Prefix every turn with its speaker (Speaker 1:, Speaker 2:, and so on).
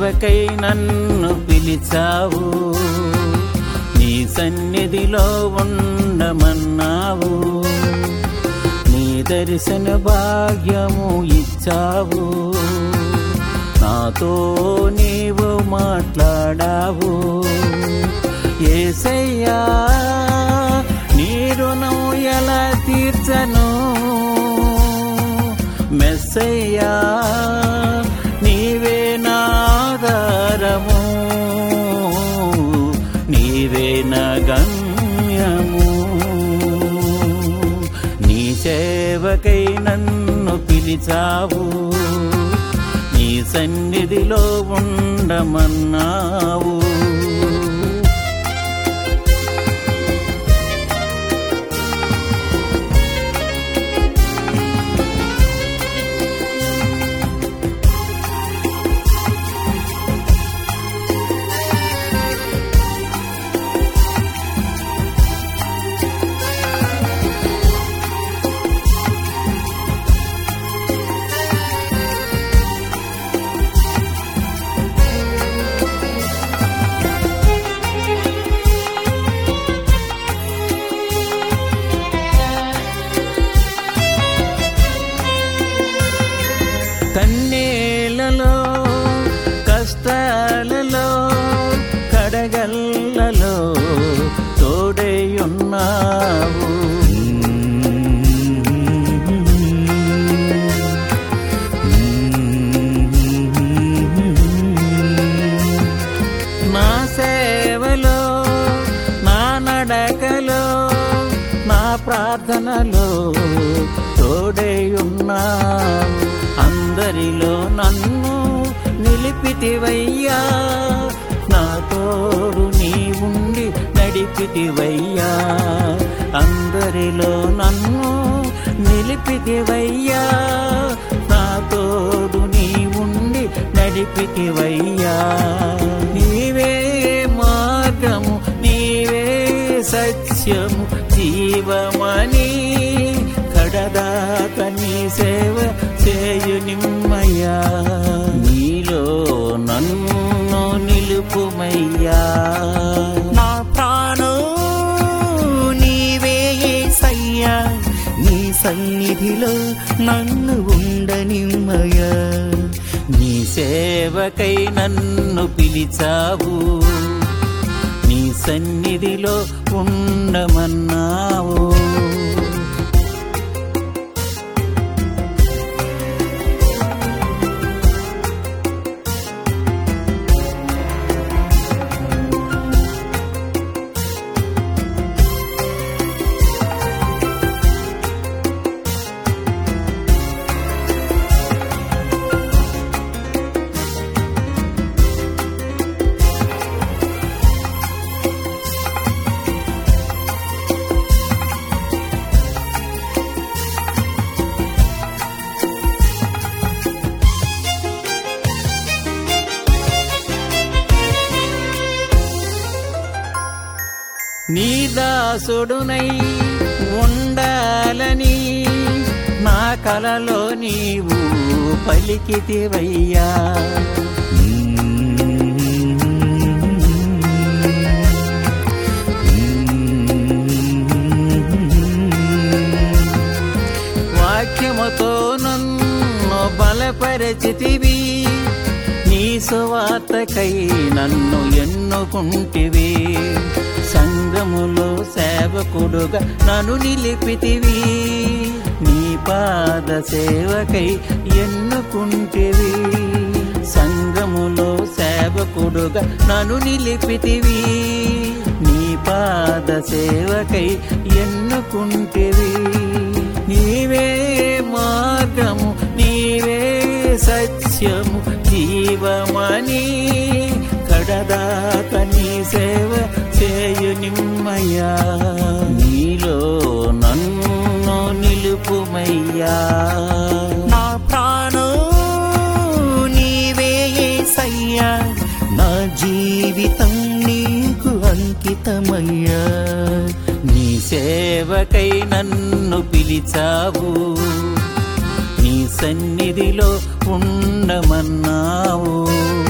Speaker 1: సేవకై నన్ను పిలిచావు నీ సన్నిధిలో ఉండమన్నావు నీ దర్శన భాగ్యము ఇచ్చావు నాతో నీవు మాట్లాడావు ఏసయ్యా నీ రుణం ఎలా తీర్చను మెస్సయ్యా నీవే నాధారము నీవే నా గమ్యము నీ సేవకై నన్ను పిలిచావు నీ సన్నిధిలో ఉండమన్నావు కన్నేలలో కష్టాలలో కడగల్లలో తోడేయున్నావు నా సేవలో నా నడకలో నా ప్రార్థనలో తోడేయున్నావు అందరిలో నన్ను నిలిపితివయ్యా నా తోడు నీ ఉండి నడిపితివయ్యా అందరిలో నన్ను నిలిపితివయ్యా నా తోడు నీ ఉండి నడిపితివయ్యా నీవే మార్గము నీవే సత్యము జీవమని కడదాక నీ సేవ చేయు నిమ్మయ్యా నీలో నన్ను నిలుపుమయ్యా
Speaker 2: నా ప్రాణం నీవే సయ్యా నీ సన్నిధిలో నన్ను ఉండనిమ్మయా
Speaker 1: నీ సేవకై నన్ను పిలిచావు నీ సన్నిధిలో ఉండమన్నావు నీ దాసుడునై ఉండాలని నా కలలో నీవు పలికితివయ్యా వాక్యముతో నన్ను బలపరచితివి నీ సువార్తకై నన్ను ఎన్నుకుంటివి సంఘములో సేవకుడుగా నన్ను నిలిపితివి నీ పాద సేవకై ఎన్నుకుంటివి సంఘములో సేవకుడుగా నన్ను నిలిపితివి నీ పాద సేవకై ఎన్నుకుంటివి నీవే మార్గము నీవే సత్యము జీవమని కడదాక నీ సేవ చేయు నిమ్మయ్యా నీలో నన్ను నిలుపుమయ్యా
Speaker 2: నా ప్రాణం నీవే సయ్యా నా జీవితం నీకు అంకితమయ్యా
Speaker 1: నీ సేవకై నన్ను పిలిచావు నీ సన్నిధిలో ఉండమన్నావు